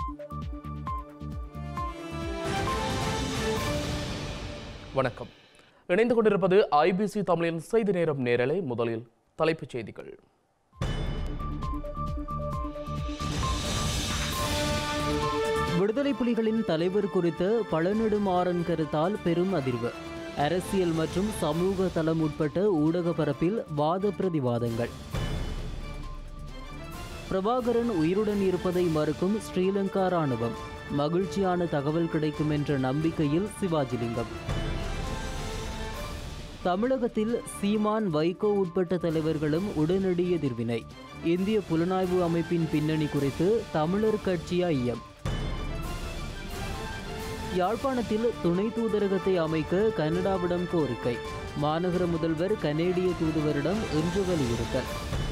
வணக்கம் இணைந்து கொண்டிருப்பது ஐபிசி தமிழின் செய்தி நேரம் நேரலை முதலில் தலைப்புச் செய்திகள் விடுதலை புலிகளின் தலைவர் குறித்த பழநெடுமாறன் கருத்தால் பெரும் அதிர்வு அரசியல் மற்றும் சமூக தளம் உட்பட்ட ஊடக பரப்பில் வாத பிரதிவாதங்கள் பிரபாகரன் உயிருடன் இருப்பதை மறுக்கும் ஸ்ரீலங்கா ராணுவம் மகிழ்ச்சியான தகவல் கிடைக்கும் என்ற நம்பிக்கையில் சிவாஜிலிங்கம் தமிழகத்தில் சீமான் வைகோ உட்பட்ட தலைவர்களும் உடனடி எதிர்வினை இந்திய புலனாய்வு அமைப்பின் பின்னணி குறித்து தமிழர் கட்சி ஐயம் யாழ்ப்பாணத்தில் துணை தூதரகத்தை அமைக்க கனடாவிடம் கோரிக்கை மாநகர முதல்வர் கனேடிய தூதுவரிடம் இன்று வலியுறுத்தல்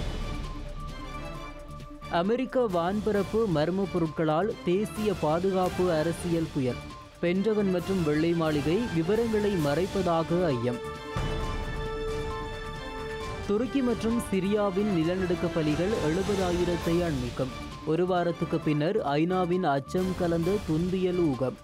அமெரிக்க வான்பரப்பு மர்ம பொருட்களால் தேசிய பாதுகாப்பு அரசியல் புயல் பென்டகன் மற்றும் வெள்ளை மாளிகை விவரங்களை மறைப்பதாக ஐயம் துருக்கி மற்றும் சிரியாவின் நிலநடுக்க பலிகள் எழுபதாயிரத்தை அண்மிக்கும் ஒரு வாரத்துக்கு பின்னர் ஐநாவின் அச்சம் கலந்த துன்பியல் ஊகம்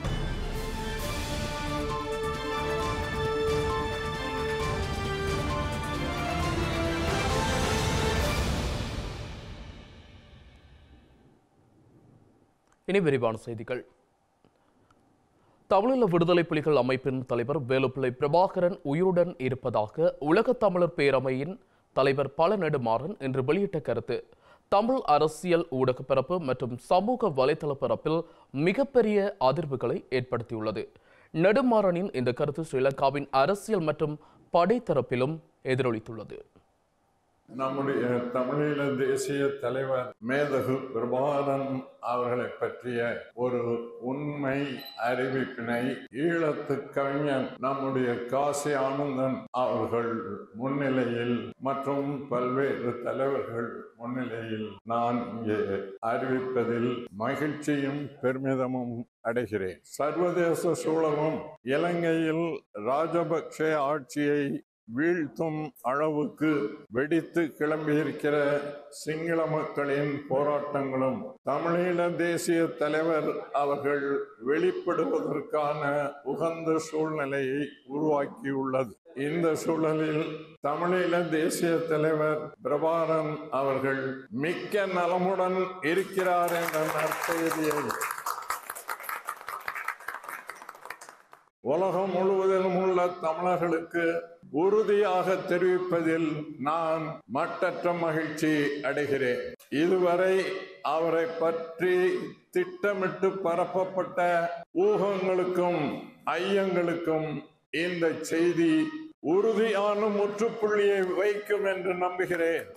இனி விரிவான செய்திகள் தமிழீழ விடுதலை புலிகள் அமைப்பின் தலைவர் வேலுப்பிள்ளை பிரபாகரன் உயிருடன் இருப்பதாக உலகத் தமிழர் பேரமையின் தலைவர் பல நெடுமாறன் இன்று வெளியிட்ட கருத்து தமிழ் அரசியல் ஊடக பரப்பு மற்றும் சமூக வலைதள பரப்பில் மிகப்பெரிய அதிர்வுகளை ஏற்படுத்தியுள்ளது நெடுமாறனின் இந்த கருத்து ஸ்ரீலங்காவின் அரசியல் மற்றும் படைத்தரப்பிலும் எதிரொலித்துள்ளது நம்முடைய தமிழீழ தேசிய தலைவர் மேதகு பிரபாகரன் அவர்களை பற்றிய ஒரு உண்மை அறிவிப்பினை ஈழத்து கவிஞன் நம்முடைய காசி ஆனந்தன் அவர்கள் முன்னிலையில் மற்றும் பல்வேறு தலைவர்கள் முன்னிலையில் நான் இங்கே அறிவிப்பதில் மகிழ்ச்சியும் பெருமிதமும் அடைகிறேன் சர்வதேச சூழலும் இலங்கையில் ராஜபக்ஷ ஆட்சியை வீழ்த்தும் அளவுக்கு வெடித்து கிளம்பியிருக்கிற சிங்கள மக்களின் போராட்டங்களும் தமிழீழ தேசிய தலைவர் அவர்கள் வெளிப்படுவதற்கான உகந்த சூழ்நிலையை உருவாக்கியுள்ளது இந்த சூழலில் தமிழீழ தேசிய தலைவர் பிரபாரன் அவர்கள் மிக்க நலமுடன் இருக்கிறார் என்ற நற்செய்தியை உலகம் முழுவதிலும் உள்ள தமிழர்களுக்கு உறுதியாக தெரிவிப்பதில் நான் மட்டற்ற மகிழ்ச்சி அடைகிறேன் இதுவரை அவரை பற்றி திட்டமிட்டு பரப்பப்பட்ட ஊகங்களுக்கும் ஐயங்களுக்கும் இந்த செய்தி உறுதியான முற்றுப்புள்ளியை வைக்கும் என்று நம்புகிறேன்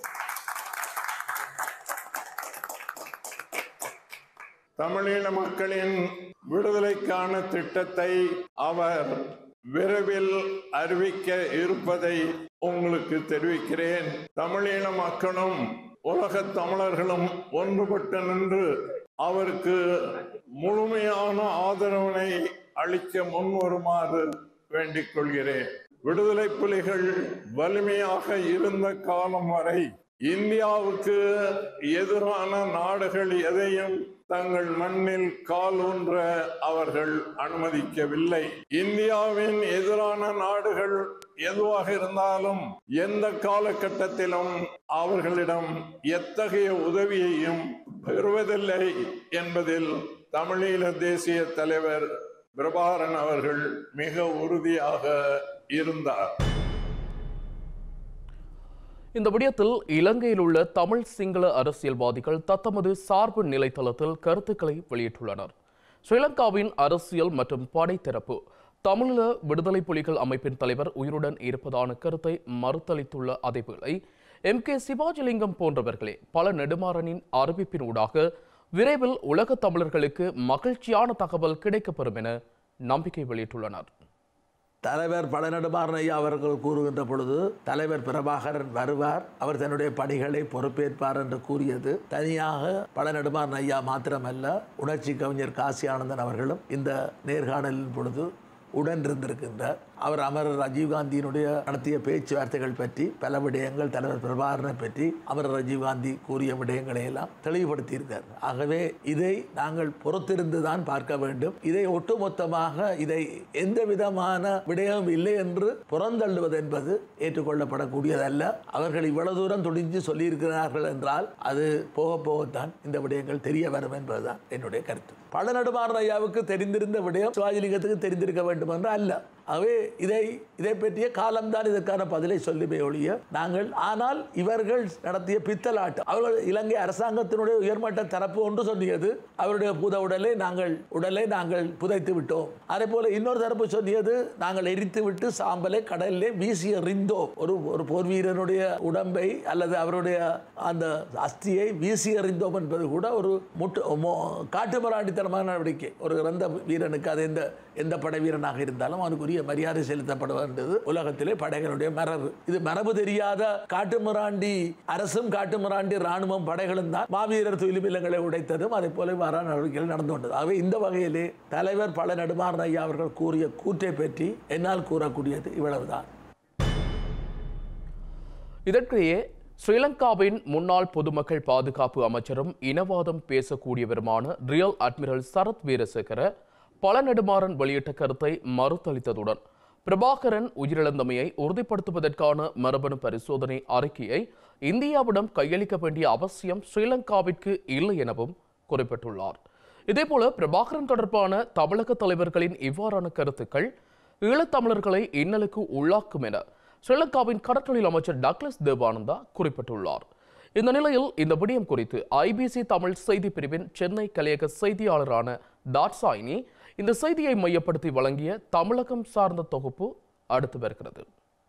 தமிழீழ மக்களின் விடுதலைக்கான திட்டத்தை அவர் விரைவில் அறிவிக்க இருப்பதை உங்களுக்கு தெரிவிக்கிறேன் தமிழீழ மக்களும் உலக தமிழர்களும் ஒன்றுபட்டு நின்று அவருக்கு முழுமையான ஆதரவினை அளிக்க முன்வருமாறு வேண்டிக் கொள்கிறேன் விடுதலை புலிகள் வலிமையாக இருந்த காலம் வரை இந்தியாவுக்கு எதிரான நாடுகள் எதையும் தங்கள் மண்ணில் கால் ஊன்ற அவர்கள் அனுமதிக்கவில்லை இந்தியாவின் எதிரான நாடுகள் எதுவாக இருந்தாலும் எந்த காலகட்டத்திலும் அவர்களிடம் எத்தகைய உதவியையும் பெறுவதில்லை என்பதில் தமிழீழ தேசிய தலைவர் பிரபாரன் அவர்கள் மிக உறுதியாக இருந்தார் இந்த விடயத்தில் இலங்கையில் உள்ள தமிழ் சிங்கள அரசியல்வாதிகள் தத்தமது சார்பு நிலைத்தளத்தில் கருத்துக்களை வெளியிட்டுள்ளனர் ஸ்ரீலங்காவின் அரசியல் மற்றும் படைத்தரப்பு தமிழீழ விடுதலை புலிகள் அமைப்பின் தலைவர் உயிருடன் இருப்பதான கருத்தை மறுத்தளித்துள்ள அதேவேளை எம் கே சிவாஜிலிங்கம் போன்றவர்களே பல நெடுமாறனின் அறிவிப்பின் ஊடாக விரைவில் உலக தமிழர்களுக்கு மகிழ்ச்சியான தகவல் கிடைக்கப்பெறும் என நம்பிக்கை வெளியிட்டுள்ளனர் தலைவர் பழநெடுமாறன் ஐயா அவர்கள் கூறுகின்ற பொழுது தலைவர் பிரபாகரன் வருவார் அவர் தன்னுடைய பணிகளை பொறுப்பேற்பார் என்று கூறியது தனியாக பழநெடுமாறன் ஐயா மாத்திரமல்ல உணர்ச்சி கவிஞர் காசி ஆனந்தன் அவர்களும் இந்த நேர்காணலின் பொழுது உடன் இருந்திருக்கின்றார் அவர் அமரர் ராஜீவ்காந்தியினுடைய நடத்திய பேச்சுவார்த்தைகள் பற்றி பல விடயங்கள் தலைவர் பிரபாகரனை பற்றி அமரர் ராஜீவ்காந்தி கூறிய விடயங்களை எல்லாம் தெளிவுபடுத்தியிருக்கார் ஆகவே இதை நாங்கள் பொறுத்திருந்து தான் பார்க்க வேண்டும் இதை ஒட்டுமொத்தமாக இதை எந்த விதமான விடயம் இல்லை என்று புறந்தள்ளுவது என்பது ஏற்றுக்கொள்ளப்படக்கூடியதல்ல அவர்கள் இவ்வளவு தூரம் துணிஞ்சு சொல்லியிருக்கிறார்கள் என்றால் அது போக போகத்தான் இந்த விடயங்கள் தெரிய வரும் என்பதுதான் என்னுடைய கருத்து பழநடுமாறன் ஐயாவுக்கு தெரிந்திருந்த விடயம் சிவாஜிலிங்கத்துக்கு தெரிந்திருக்க வேண்டும் என்று அல்ல ஆகவே இதை இதை பற்றிய காலம்தான் இதற்கான பதிலை சொல்லுமே ஒழிய நாங்கள் ஆனால் இவர்கள் நடத்திய பித்தலாட்டம் அவர்கள் இலங்கை அரசாங்கத்தினுடைய உயர்மட்ட தரப்பு ஒன்று சொல்லியது அவருடைய பூத உடலை நாங்கள் உடலை நாங்கள் புதைத்து விட்டோம் அதே போல இன்னொரு தரப்பு சொல்லியது நாங்கள் எரித்து விட்டு சாம்பலை கடலிலே வீசி எறிந்தோம் ஒரு ஒரு போர் வீரனுடைய உடம்பை அல்லது அவருடைய அந்த அஸ்தியை வீசி எறிந்தோம் என்பது கூட ஒரு முட்டு மோ- காட்டுமிராண்டித்தனமான நடவடிக்கை ஒரு இறந்த வீரனுக்கு அது எந்த எந்த படை வீரனாக இருந்தாலும் அவனுக்குரிய மரியாதை செலுத்தப்பட வேண்டியது உலகத்திலே படைகளுடைய மரபு இது மரபு தெரியாத காட்டுமிராண்டி அரசும் காட்டுமிராண்டி ராணுவம் படைகளும் தான் மாவீரர் துயிலுமில்லங்களை உடைத்ததும் அதே போல இவ்வாறான நடவடிக்கைகள் நடந்து கொண்டது ஆகவே இந்த வகையிலே தலைவர் பல நடுமாறன் ஐயா அவர்கள் கூறிய கூற்றை பற்றி என்னால் கூறக்கூடியது இவ்வளவுதான் இதற்கிடையே ஸ்ரீலங்காவின் முன்னாள் பொதுமக்கள் பாதுகாப்பு அமைச்சரும் இனவாதம் பேசக்கூடியவருமான ரியல் அட்மிரல் சரத் வீரசேகர பல நெடுமாறன் வெளியிட்ட கருத்தை மறுத்தளித்ததுடன் பிரபாகரன் உயிரிழந்தமையை உறுதிப்படுத்துவதற்கான மரபணு பரிசோதனை அறிக்கையை இந்தியாவிடம் கையளிக்க வேண்டிய அவசியம் ஸ்ரீலங்காவிற்கு இல்லை எனவும் குறிப்பிட்டுள்ளார் இதேபோல பிரபாகரன் தொடர்பான தமிழக தலைவர்களின் இவ்வாறான கருத்துக்கள் ஈழத்தமிழர்களை இன்னலுக்கு உள்ளாக்கும் என ஸ்ரீலங்காவின் கடற்றொழில் அமைச்சர் டக்ளஸ் தேவானந்தா குறிப்பிட்டுள்ளார் இந்த நிலையில் இந்த விடயம் குறித்து ஐபிசி தமிழ் செய்தி பிரிவின் சென்னை கலையக செய்தியாளரான தாட்சாயினி இந்த செய்தியை மையப்படுத்தி வழங்கிய தமிழகம் சார்ந்த தொகுப்பு அடுத்து வருகிறது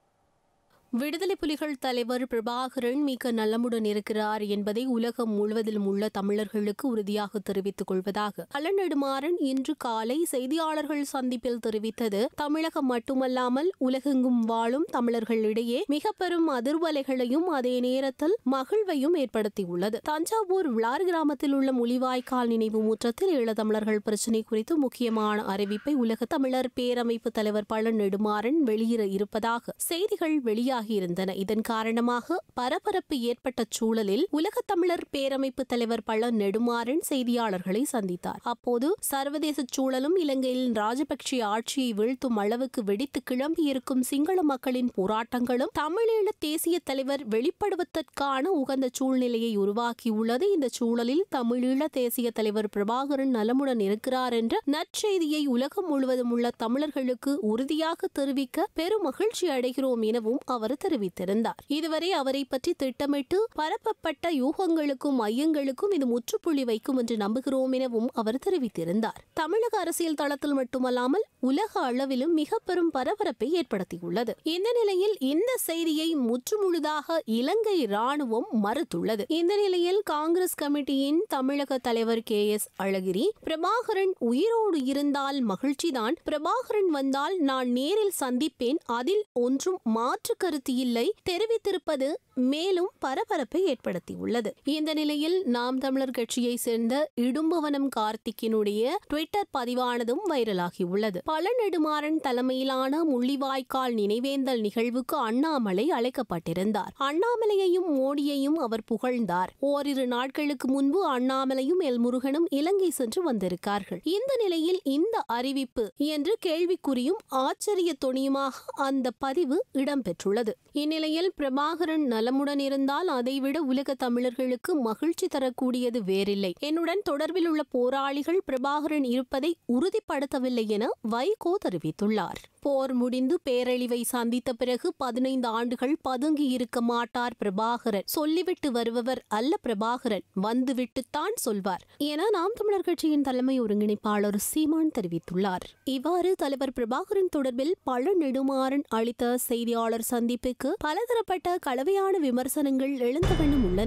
விடுதலை புலிகள் தலைவர் பிரபாகரன் மிக நலமுடன் இருக்கிறார் என்பதை உலகம் முழுவதிலும் உள்ள தமிழர்களுக்கு உறுதியாக தெரிவித்துக் கொள்வதாக கலநெடுமாறன் இன்று காலை செய்தியாளர்கள் சந்திப்பில் தெரிவித்தது தமிழகம் மட்டுமல்லாமல் உலகெங்கும் வாழும் தமிழர்களிடையே மிக பெரும் அதிர்வலைகளையும் அதே நேரத்தில் மகிழ்வையும் ஏற்படுத்தியுள்ளது தஞ்சாவூர் விளார் கிராமத்தில் உள்ள முளிவாய்க்கால் நினைவு முற்றத்தில் ஈழத்தமிழர்கள் பிரச்சினை குறித்து முக்கியமான அறிவிப்பை உலக தமிழர் பேரமைப்பு தலைவர் பழ நெடுமாறன் வெளியிட இருப்பதாக செய்திகள் வெளியாகியிருந்தன இதன் காரணமாக பரபரப்பு ஏற்பட்ட சூழலில் உலக தமிழர் பேரமைப்பு தலைவர் பழ நெடுமாறன் செய்தியாளர்களை சந்தித்தார் அப்போது சர்வதேச சூழலும் இலங்கையில் ராஜபக்ஷ ஆட்சியை வீழ்த்தும் அளவுக்கு வெடித்து கிளம்பியிருக்கும் சிங்கள மக்களின் போராட்டங்களும் தமிழீழ தேசிய தலைவர் வெளிப்படுவதற்கான உகந்த சூழ்நிலையை உருவாக்கியுள்ளது இந்த சூழலில் தமிழீழ தேசிய தலைவர் பிரபாகரன் நலமுடன் இருக்கிறார் என்ற நற்செய்தியை உலகம் முழுவதும் உள்ள தமிழர்களுக்கு உறுதியாக தெரிவிக்க பெரும் மகிழ்ச்சி அடைகிறோம் எனவும் அவர் தெரிவித்திருந்தார் இதுவரை அவரை பற்றி திட்டமிட்டு பரப்பப்பட்ட யூகங்களுக்கும் ஐயங்களுக்கும் இது முற்றுப்புள்ளி வைக்கும் என்று நம்புகிறோம் எனவும் அவர் தெரிவித்திருந்தார் தமிழக அரசியல் தளத்தில் மட்டுமல்லாமல் உலக அளவிலும் மிக பெரும் பரபரப்பை ஏற்படுத்தியுள்ளது இந்த நிலையில் இந்த செய்தியை முற்றுமுழுதாக இலங்கை ராணுவம் மறுத்துள்ளது இந்த நிலையில் காங்கிரஸ் கமிட்டியின் தமிழக தலைவர் கே எஸ் அழகிரி பிரபாகரன் உயிரோடு இருந்தால் மகிழ்ச்சிதான் பிரபாகரன் வந்தால் நான் நேரில் சந்திப்பேன் அதில் ஒன்றும் மாற்று கருத்து இல்லை தெரிவித்திருப்பது மேலும் பரபரப்பை ஏற்படுத்தியுள்ளது இந்த நிலையில் நாம் தமிழர் கட்சியை சேர்ந்த இடும்பவனம் கார்த்திக்கினுடைய ட்விட்டர் பதிவானதும் வைரலாகியுள்ளது பல நெடுமாறன் தலைமையிலான முள்ளிவாய்க்கால் நினைவேந்தல் நிகழ்வுக்கு அண்ணாமலை அழைக்கப்பட்டிருந்தார் அண்ணாமலையையும் மோடியையும் அவர் புகழ்ந்தார் ஓரிரு நாட்களுக்கு முன்பு அண்ணாமலையும் எல் முருகனும் இலங்கை சென்று வந்திருக்கார்கள் இந்த நிலையில் இந்த அறிவிப்பு என்று கேள்விக்குறியும் ஆச்சரிய தொனியுமாக அந்த பதிவு இடம்பெற்றுள்ளது இந்நிலையில் பிரபாகரன் நலமுடன் இருந்தால் அதைவிட உலக தமிழர்களுக்கு மகிழ்ச்சி தரக்கூடியது வேறில்லை என்னுடன் தொடர்பில் உள்ள போராளிகள் பிரபாகரன் இருப்பதை உறுதிப்படுத்தவில்லை என வைகோ தெரிவித்துள்ளார் போர் முடிந்து பேரழிவை சந்தித்த பிறகு பதினைந்து ஆண்டுகள் பதுங்கி இருக்க மாட்டார் பிரபாகரன் சொல்லிவிட்டு வருபவர் அல்ல பிரபாகரன் வந்துவிட்டுத்தான் சொல்வார் என நாம் தமிழர் கட்சியின் தலைமை ஒருங்கிணைப்பாளர் சீமான் தெரிவித்துள்ளார் இவ்வாறு தலைவர் பிரபாகரன் தொடர்பில் பல நெடுமாறன் அளித்த செய்தியாளர் சந்திப்புக்கு பலதரப்பட்ட கலவையான விமர்சனங்கள் எழுந்த வண்ணம் உள்ளன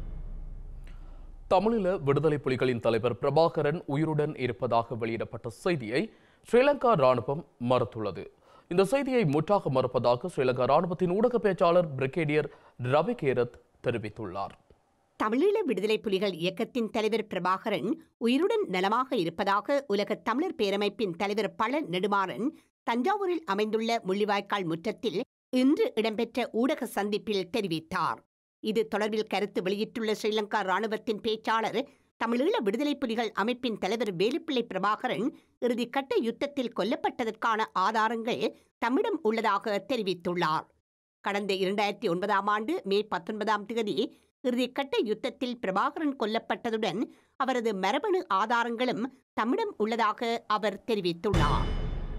தமிழீழ விடுதலை புலிகளின் தலைவர் பிரபாகரன் உயிருடன் இருப்பதாக வெளியிடப்பட்ட செய்தியை ஸ்ரீலங்கா ராணுவம் மறுத்துள்ளது இந்த செய்தியை முற்றாக மறுப்பதாக ஸ்ரீலங்கா ராணுவத்தின் ஊடக பேச்சாளர் பிரிகேடியர் ரவி கேரத் தெரிவித்துள்ளார் தமிழீழ விடுதலை புலிகள் இயக்கத்தின் தலைவர் பிரபாகரன் உயிருடன் நலமாக இருப்பதாக உலக தமிழர் பேரமைப்பின் தலைவர் பழ நெடுமாறன் தஞ்சாவூரில் அமைந்துள்ள முள்ளிவாய்க்கால் முற்றத்தில் இன்று இடம்பெற்ற ஊடக சந்திப்பில் தெரிவித்தார் இது தொடர்பில் கருத்து வெளியிட்டுள்ள ஸ்ரீலங்கா ராணுவத்தின் பேச்சாளர் தமிழீழ விடுதலை புலிகள் அமைப்பின் தலைவர் வேலுப்பிள்ளை பிரபாகரன் இறுதிக்கட்ட யுத்தத்தில் கொல்லப்பட்டதற்கான ஆதாரங்கள் தம்மிடம் உள்ளதாக தெரிவித்துள்ளார் கடந்த இரண்டாயிரத்தி ஒன்பதாம் ஆண்டு மே பத்தொன்பதாம் தேதி இறுதிக்கட்ட யுத்தத்தில் பிரபாகரன் கொல்லப்பட்டதுடன் அவரது மரபணு ஆதாரங்களும் தம்மிடம் உள்ளதாக அவர் தெரிவித்துள்ளார்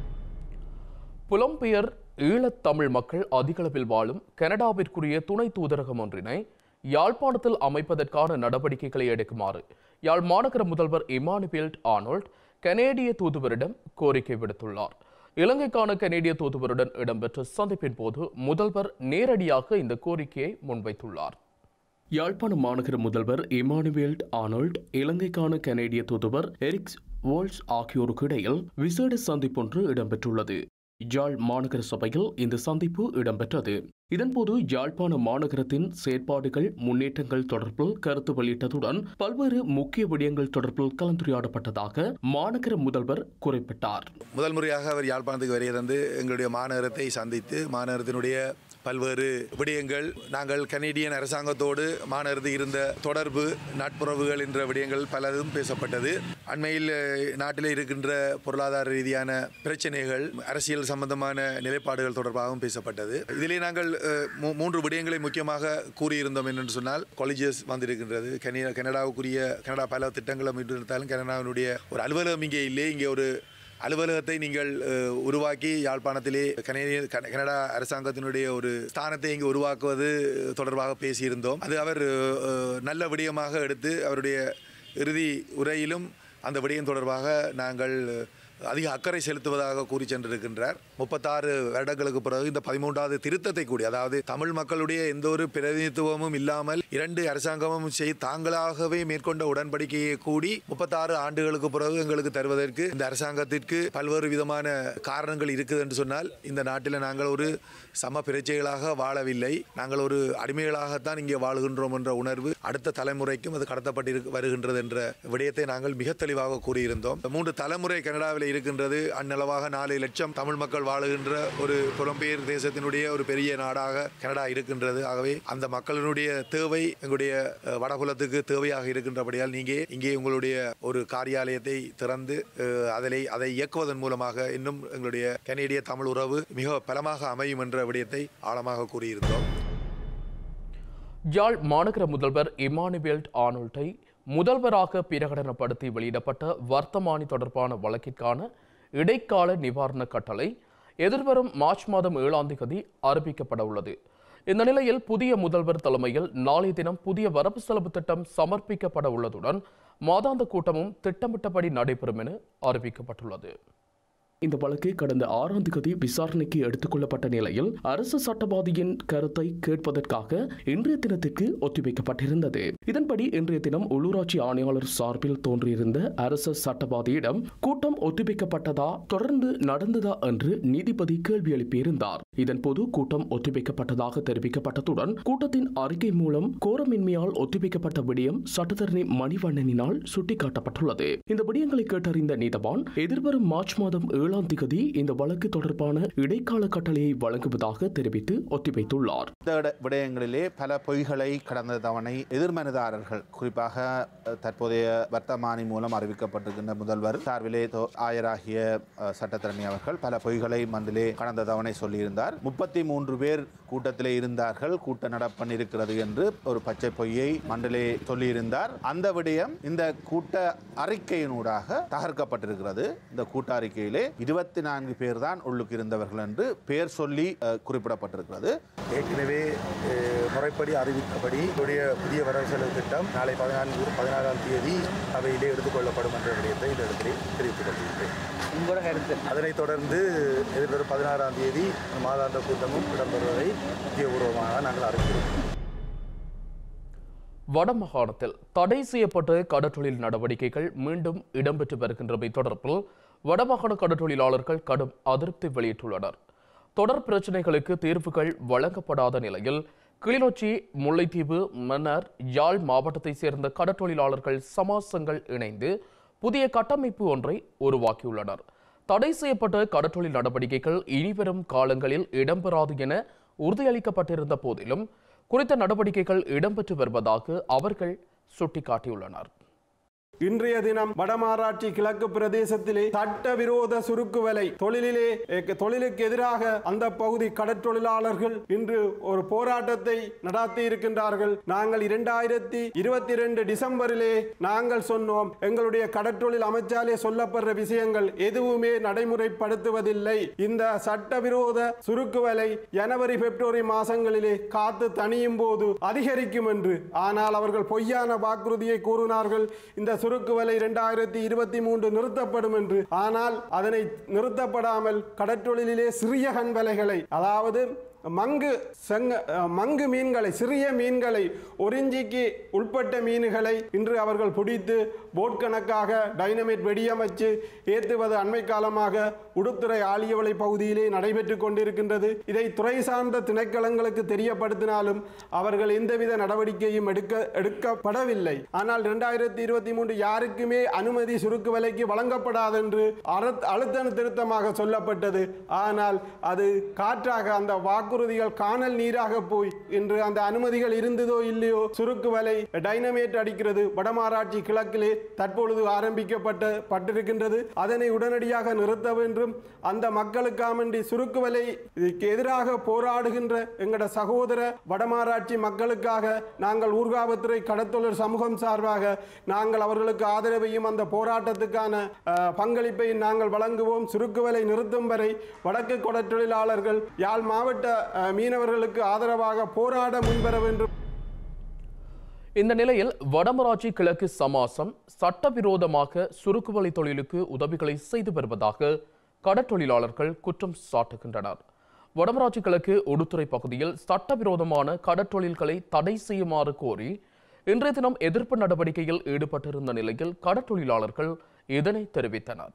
புலம்பெயர் ஈழத்தமிழ் மக்கள் அதிகளவில் வாழும் கனடாவிற்குரிய துணை தூதரகம் ஒன்றினை யாழ்ப்பாணத்தில் அமைப்பதற்கான நடவடிக்கைகளை எடுக்குமாறு யாழ் மாநகர முதல்வர் இமானுவேல் ஆனோல்ட் கனேடிய தூதுவரிடம் கோரிக்கை விடுத்துள்ளார் இலங்கைக்கான கனேடிய தூதுவருடன் இடம்பெற்ற சந்திப்பின் போது முதல்வர் நேரடியாக இந்த கோரிக்கையை முன்வைத்துள்ளார் யாழ்ப்பாண மாநகர முதல்வர் இமானுவேல் ஆனோல்ட் இலங்கைக்கான கனேடிய தூதுவர் எரிக்ஸ் வோல்ஸ் ஆகியோருக்கு இடையில் விசேட சந்திப்பொன்று இடம்பெற்றுள்ளது யாழ் மாநகர சபையில் இந்த சந்திப்பு இடம்பெற்றது இதன்போது யாழ்ப்பாண மாநகரத்தின் செயற்பாடுகள் முன்னேற்றங்கள் தொடர்பில் கருத்து வெளியிட்டதுடன் பல்வேறு முக்கிய விடயங்கள் தொடர்பில் கலந்துரையாடப்பட்டதாக மாநகர முதல்வர் குறிப்பிட்டார் முதல் முறையாக அவர் யாழ்ப்பாணத்துக்கு வருகிறது எங்களுடைய மாநகரத்தை சந்தித்து மாநகரத்தினுடைய பல்வேறு விடயங்கள் நாங்கள் கனேடியன் அரசாங்கத்தோடு மாநகரத்தில் இருந்த தொடர்பு நட்புறவுகள் என்ற விடயங்கள் பலதும் பேசப்பட்டது அண்மையில் அஹ், நாட்டில் இருக்கின்ற பொருளாதார ரீதியான பிரச்சனைகள் அரசியல் சம்பந்தமான நிலைப்பாடுகள் தொடர்பாகவும் பேசப்பட்டது இதிலே நாங்கள் அஹ், மூ- மூன்று விடயங்களை முக்கியமாக கூறியிருந்தோம் என்று சொன்னால் காலேஜஸ் வந்திருக்கின்றது கனி- கனடாவுக்குரிய கனடா பல திட்டங்களை மீட்டிருந்தாலும் கனடாவினுடைய ஒரு அலுவலகம் இங்கே இல்லை இங்கே ஒரு அலுவலகத்தை நீங்கள் அஹ், உருவாக்கி யாழ்ப்பாணத்திலே கனேடிய கன- கனடா அரசாங்கத்தினுடைய ஒரு ஸ்தானத்தை இங்கு உருவாக்குவது தொடர்பாக பேசியிருந்தோம் அது அவர் அஹ், நல்ல விடயமாக எடுத்து அவருடைய இறுதி உரையிலும் அந்த விடயம் தொடர்பாக நாங்கள் அதிக அக்கறை செலுத்துவதாக கூறி சென்றிருக்கின்றார் முப்பத்தாறு வருடங்களுக்கு பிறகு இந்த பதிமூன்றாவது திருத்தத்தை கூடி அதாவது தமிழ் மக்களுடைய எந்த ஒரு பிரதிநிதித்துவமும் இல்லாமல் இரண்டு அரசாங்கமும் செய் தாங்களாகவே மேற்கொண்ட உடன்படிக்கையை கூடி முப்பத்தாறு ஆண்டுகளுக்கு பிறகு எங்களுக்கு தருவதற்கு இந்த அரசாங்கத்திற்கு பல்வேறு விதமான காரணங்கள் இருக்குது என்று சொன்னால் இந்த நாட்டில் நாங்கள் ஒரு சம பிரச்சைகளாக வாழவில்லை நாங்கள் ஒரு அடிமைகளாகத்தான் இங்கே வாழுகின்றோம் என்ற உணர்வு அடுத்த தலைமுறைக்கும் அது கடத்தப்பட்டு வருகின்றது என்ற விடயத்தை நாங்கள் மிக தெளிவாக கூறியிருந்தோம் மூன்று தலைமுறை கனடாவில் இருக்கின்றது அந்நளவாக நாலு லட்சம் தமிழ் மக்கள் வாழுகின்ற ஒரு புலம்பெயர் தேசத்தினுடைய ஒரு பெரிய நாடாக கனடா இருக்கின்றது ஆகவே அந்த மக்களினுடைய தேவை எங்களுடைய அஹ், வடபுலத்துக்கு தேவையாக இருக்கின்றபடியால் நீங்க இங்கே உங்களுடைய ஒரு காரியாலயத்தை திறந்து அஹ், அதிலே அதை இயக்குவதன் மூலமாக இன்னும் எங்களுடைய கனேடிய தமிழ் உறவு மிக பலமாக அமையும் என்ற விடயத்தை ஆழமாக கூறியிருந்தோம் யாழ் மாநகர முதல்வர் இமானுவேல் ஆனோல்ட்டை முதல்வராக பிரகடனப்படுத்தி வெளியிடப்பட்ட வர்த்தமானி தொடர்பான வழக்கிற்கான இடைக்கால நிவாரண கட்டளை எதிர்வரும் மார்ச் மாதம் ஏழாம் தேதி அறிவிக்கப்பட உள்ளது இந்த நிலையில் புதிய முதல்வர் தலைமையில் நாளைய தினம் புதிய வரவு செலவு திட்டம் சமர்ப்பிக்கப்பட உள்ளதுடன் மாதாந்த கூட்டமும் திட்டமிட்டபடி நடைபெறும் என அறிவிக்கப்பட்டுள்ளது இந்த வழக்கு கடந்த ஆறாம் தேதி விசாரணைக்கு எடுத்துக்கொள்ளப்பட்ட நிலையில் அரசு சட்டவாதியின் கருத்தை கேட்பதற்காக இன்றைய தினத்திற்கு ஒத்திவைக்கப்பட்டிருந்தது இதன்படி இன்றைய தினம் உள்ளூராட்சி ஆணையாளர் சார்பில் தோன்றியிருந்த அரசு சட்டவாதியிடம் கூட்டம் ஒத்திவைக்கப்பட்டதா தொடர்ந்து நடந்ததா என்று நீதிபதி கேள்வி எழுப்பியிருந்தார் இதன்போது கூட்டம் ஒத்திவைக்கப்பட்டதாக தெரிவிக்கப்பட்டதுடன் கூட்டத்தின் அறிக்கை மூலம் கோரமின்மையால் ஒத்திவைக்கப்பட்ட விடயம் சட்டத்தரணி மணிவண்ணனினால் சுட்டிக்காட்டப்பட்டுள்ளது இந்த விடயங்களை கேட்டறிந்த நீதவான் எதிர்வரும் மார்ச் மாதம் ஏழாம் திகதி இந்த வழக்கு தொடர்பான இடைக்கால கட்டளையை வழங்குவதாக தெரிவித்து ஒத்திவைத்துள்ளார் இந்த விட- விடயங்களிலே பல பொய்களை கடந்த தவணை எதிர்மனுதாரர்கள் குறிப்பாக அஹ், தற்போதைய வர்த்தமானி மூலம் அறிவிக்கப்பட்டிருக்கின்ற முதல்வர் சார்பிலே தோ- ஆயராகிய அஹ், சட்டத்தரணி அவர்கள் பல பொய்களை மந்திலே கடந்த தவணை சொல்லியிருந்தார் முப்பத்தி மூன்று பேர் கூட்டத்திலே இருந்தார்கள் கூட்ட நடப்பன் இருக்கிறது என்று ஒரு பச்சை பொய்யை மண்டலே சொல்லியிருந்தார் அந்த விடயம் இந்த கூட்ட அறிக்கையினூடாக தகர்க்கப்பட்டிருக்கிறது இந்த கூட்ட அறிக்கையிலே இருபத்தி நான்கு பேர் தான் உள்ளுக்கு இருந்தவர்கள் என்று பெயர் சொல்லி அஹ், குறிப்பிடப்பட்டிருக்கிறது ஏற்கனவே அஹ், முறைப்படி அறிவித்தபடி என்னுடைய புதிய வரவு செலவு திட்டம் நாளை பதினான்கு பதினாறாம் தேதி அவையிலே எடுத்துக்கொள்ளப்படும் என்ற விடயத்தை இந்த இடத்திலே தெரிவித்துக் கொள்கின்றேன் உங்களோட கருத்து அதனைத் தொடர்ந்து எதிர்வரும் பதினாறாம் தேதி மாதாந்த கூட்டமும் இடம்பெறுவதை முக்கியபூர்வமாக நாங்கள் அறிவிக்கிறோம் வடமாகாணத்தில் தடை செய்யப்பட்ட கடற்றொழில் நடவடிக்கைகள் மீண்டும் இடம்பெற்று வருகின்றமை தொடர்பில் வடமாகாண கடற்றொழிலாளர்கள் கடும் அதிருப்தி வெளியிட்டுள்ளனர் தொடர் பிரச்சினைகளுக்கு தீர்வுகள் வழங்கப்படாத நிலையில் கிளிநொச்சி முல்லைத்தீவு மன்னர் யாழ் மாவட்டத்தைச் சேர்ந்த கடற்றொழிலாளர்கள் சமாசங்கள் இணைந்து புதிய கட்டமைப்பு ஒன்றை உருவாக்கியுள்ளனர் தடை செய்யப்பட்ட கடற்றொழில் நடவடிக்கைகள் இனிவரும் காலங்களில் இடம்பெறாது என உறுதியளிக்கப்பட்டிருந்த போதிலும் குறித்த நடவடிக்கைகள் இடம்பெற்று வருவதாக அவர்கள் சுட்டிக்காட்டியுள்ளனர் இன்றைய தினம் வடமாராட்சி கிழக்கு பிரதேசத்திலே சட்டவிரோத சுருக்கு வலை தொழிலிலே எ- தொழிலுக்கு எதிராக அந்த பகுதி கடற்றொழிலாளர்கள் இன்று ஒரு போராட்டத்தை நடத்தி இருக்கின்றார்கள் நாங்கள் இரண்டாயிரத்தி இருபத்தி ரெண்டு டிசம்பரிலே நாங்கள் சொன்னோம் எங்களுடைய கடற்றொழில் அமைச்சாலே சொல்லப்படுற விஷயங்கள் எதுவுமே நடைமுறைப்படுத்துவதில்லை இந்த சட்டவிரோத சுருக்கு வலை ஜனவரி பிப்ரவரி மாசங்களிலே காத்து தணியும் போது அதிகரிக்கும் என்று ஆனால் அவர்கள் பொய்யான வாக்குறுதியை கூறினார்கள் இந்த சுருக்கு வலை இரண்டாயிரத்தி இருபத்தி மூன்று நிறுத்தப்படும் என்று ஆனால் அதனை நிறுத்தப்படாமல் கடற்றொழிலிலே சிறிய கண் வலைகளை அதாவது மங்கு செங்க அஹ், மங்கு மீன்களை சிறிய மீன்களை ஒரு இஞ்சிக்கு உட்பட்ட மீன்களை இன்று அவர்கள் பிடித்து போட் கணக்காக டைனமைட் வெடியமைச்சு ஏற்றுவது அண்மை காலமாக உடுத்துறை ஆலியவளை பகுதியிலே நடைபெற்று கொண்டிருக்கின்றது இதை துறை சார்ந்த திணைக்களங்களுக்கு தெரியப்படுத்தினாலும் அவர்கள் எந்தவித நடவடிக்கையும் எடுக்க எடுக்கப்படவில்லை ஆனால் இரண்டாயிரத்தி இருபத்தி மூன்று யாருக்குமே அனுமதி சுருக்கு விலைக்கு வழங்கப்படாதென்று அறத்- அழுத்தம் திருத்தமாக சொல்லப்பட்டது ஆனால் அது காற்றாக அந்த வாக்குறுதிகள் காணல் நீராக போய் இன்று அந்த அனுமதிகள் இருந்ததோ இல்லையோ சுருக்கு வலை டைனமேட் அடிக்கிறது வடமாராட்சி கிழக்கிலே தற்பொழுது ஆரம்பிக்கப்பட்ட பட்டிருக்கின்றது அதனை உடனடியாக நிறுத்த வேண்டும் அந்த மக்களுக்காமண்டி சுருக்கு வலை இதுக்கு எதிராக போராடுகின்ற எங்கட சகோதர வடமாராட்சி மக்களுக்காக நாங்கள் ஊர்காவத்துறை கடத்தொழில் சமூகம் சார்பாக நாங்கள் அவர்களுக்கு ஆதரவையும் அந்த போராட்டத்துக்கான அஹ், பங்களிப்பையும் நாங்கள் வழங்குவோம் சுருக்கு வலை நிறுத்தும் வரை வடக்கு கொடத்தொழிலாளர்கள் யாழ் மாவட்ட அஹ், மீனவர்களுக்கு ஆதரவாக போராட முன்வர வேண்டும் இந்த நிலையில் வடமராட்சி கிழக்கு சமாசம் சட்டவிரோதமாக சுருக்குவலை தொழிலுக்கு உதவிகளை செய்து வருவதாக கடற்றொழிலாளர்கள் குற்றம் சாட்டுகின்றனர் வடமராட்சி கிழக்கு உடுத்துறை பகுதியில் சட்டவிரோதமான கடற்றொழில்களை தடை செய்யுமாறு கோரி இன்றைய தினம் எதிர்ப்பு நடவடிக்கையில் ஈடுபட்டிருந்த நிலையில் கடற்றொழிலாளர்கள் இதனை தெரிவித்தனர்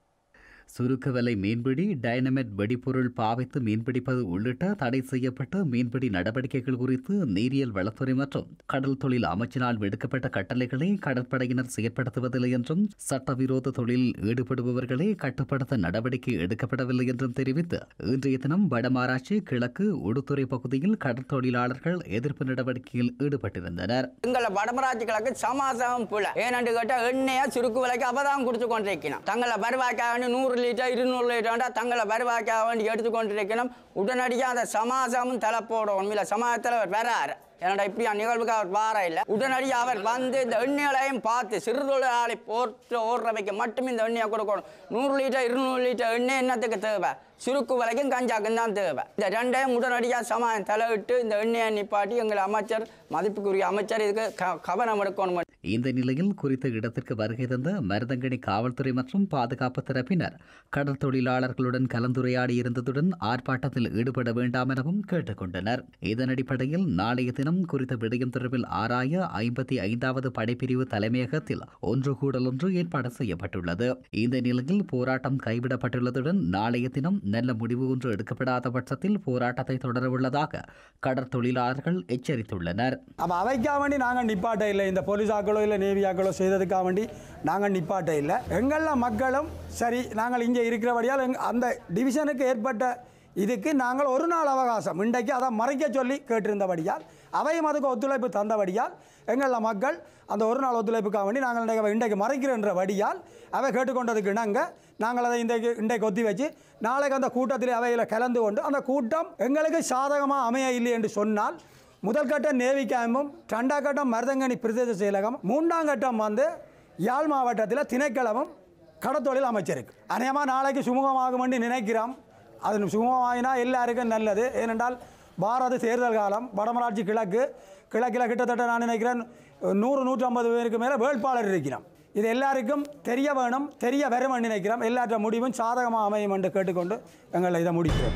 சுருக்கவலை மீன்பிடி டைனமைட் வெடிபொருள் பாவித்து மீன்பிடிப்பது உள்ளிட்ட தடை செய்யப்பட்ட மீன்பிடி நடவடிக்கைகள் குறித்து நீரியல் வளத்துறை மற்றும் கடல் தொழில் அமைச்சினால் விடுக்கப்பட்ட கட்டளைகளை கடற்படையினர் செயற்படுத்துவதில்லை என்றும் சட்டவிரோத தொழிலில் ஈடுபடுபவர்களை கட்டுப்படுத்த நடவடிக்கை எடுக்கப்படவில்லை என்றும் தெரிவித்து இன்றைய தினம் வடமாராட்சி கிழக்கு உடுத்துறை பகுதியில் கடற்தொழிலாளர்கள் எதிர்ப்பு நடவடிக்கையில் ஈடுபட்டிருந்தனர் எங்களை வடமராட்சி கிழக்கு சமாசம் புல ஏனென்று கேட்டால் எண்ணெயை சுருக்கு விலைக்கு அவதான் கொடுத்து கொண்டிருக்கணும் தங்களை வருவாய்க்காக வேண்டி நூறு லிட்டர் இருநூறு லிட்டர் தங்களை வருவாய்க்காக வேண்டி எடுத்து கொண்டிருக்கணும் உடனடியாக அந்த சமாசமும் தலை போடணும் இல்லை சமாஜத்தில் வராரு என்னடா இப்படியா நிகழ்வுக்கு அவர் வார இல்லை உடனடியாக அவர் வந்து இந்த எண்ணெயையும் பார்த்து சிறு தொழிலாளி போட்டு ஓடுறவைக்கு மட்டும் இந்த எண்ணெயை கொடுக்கணும் நூறு லிட்டர் இருநூறு லிட்டர் எண்ணெய் என்னத்துக்கு தேவை சுருக்கு விலைக்கும் கஞ்சாக்கும் தான் தேவை இந்த ரெண்டையும் உடனடியாக சமாயம் தலையிட்டு இந்த எண்ணெயை நிப்பாட்டி எங்கள் அமைச்சர் மதிப்புக்குரிய அமைச்சர் இதுக்கு க- கவனம் எடுக்கணும் இந்த நிலையில் குறித்த இடத்திற்கு வருகை தந்த மருதங்கனி காவல்துறை மற்றும் பாதுகாப்பு தரப்பினர் கடற்தொழிலாளர்களுடன் கலந்துரையாடி இருந்ததுடன் ஆர்ப்பாட்டத்தில் ஈடுபட வேண்டாம் எனவும் கேட்டுக்கொண்டனர் இதன் அடிப்படையில் நாளைய தினம் குறித்த விடயம் தொடர்பில் ஆராய ஐம்பத்தி ஐந்தாவது படைப்பிரிவு தலைமையகத்தில் ஒன்று கூடல் ஒன்று ஏற்பாடு செய்யப்பட்டுள்ளது இந்த நிலையில் போராட்டம் கைவிடப்பட்டுள்ளதுடன் நாளைய தினம் நல்ல முடிவு ஒன்று எடுக்கப்படாத பட்சத்தில் போராட்டத்தை தொடரவுள்ளதாக கடற்தொழிலாளர்கள் எச்சரித்துள்ளனர் அப்போ அவைக்காக வேண்டி நாங்கள் நிப்பாட்ட இல்லை இந்த போலீஸாக்களோ இல்லை நேவியாக்களோ செய்ததுக்காக வேண்டி நாங்கள் நிப்பாட்ட இல்லை எங்களில் மக்களும் சரி நாங்கள் இங்கே இருக்கிறபடியால் எங் அந்த டிவிஷனுக்கு ஏற்பட்ட இதுக்கு நாங்கள் ஒரு நாள் அவகாசம் இன்றைக்கு அதை மறைக்க சொல்லி கேட்டிருந்தபடியால் அவையும் அதுக்கு ஒத்துழைப்பு தந்தபடியால் எங்களில் மக்கள் அந்த ஒரு நாள் ஒத்துழைப்புக்காக வேண்டி நாங்கள் இன்றைக்கு இன்றைக்கு மறைக்கிறன்றபடியால் அவை கேட்டுக்கொண்டதுக்கு இணங்க நாங்கள் அதை இன்றைக்கு இன்றைக்கு ஒத்தி வச்சு நாளைக்கு அந்த கூட்டத்தில் அவையில் கலந்து கொண்டு அந்த கூட்டம் எங்களுக்கு சாதகமாக அமைய இல்லை என்று சொன்னால் முதல் கட்டம் நேவி கேம்பும் ரெண்டாம் கட்டம் மருதங்கனி பிரதேச செயலகம் மூன்றாம் கட்டம் வந்து யாழ் மாவட்டத்தில் திணைக்களமும் கடத்தொழில் அமைச்சருக்கு அநேகமாக நாளைக்கு சுமூகமாகும் என்று நினைக்கிறோம் அது சுமூகமாகினா எல்லாருக்கும் நல்லது ஏனென்றால் பாரத தேர்தல் காலம் வடமராட்சி கிழக்கு கிழக்கில் கிட்டத்தட்ட நான் நினைக்கிறேன் நூறு நூற்றம்பது பேருக்கு மேலே வேட்பாளர் இருக்கிறோம் இது எல்லாருக்கும் தெரிய வேணும் தெரிய வரும் என்று நினைக்கிறோம் எல்லாற்ற முடிவும் சாதகமாக அமையும் என்று கேட்டுக்கொண்டு எங்களை இதை முடிக்கிறோம்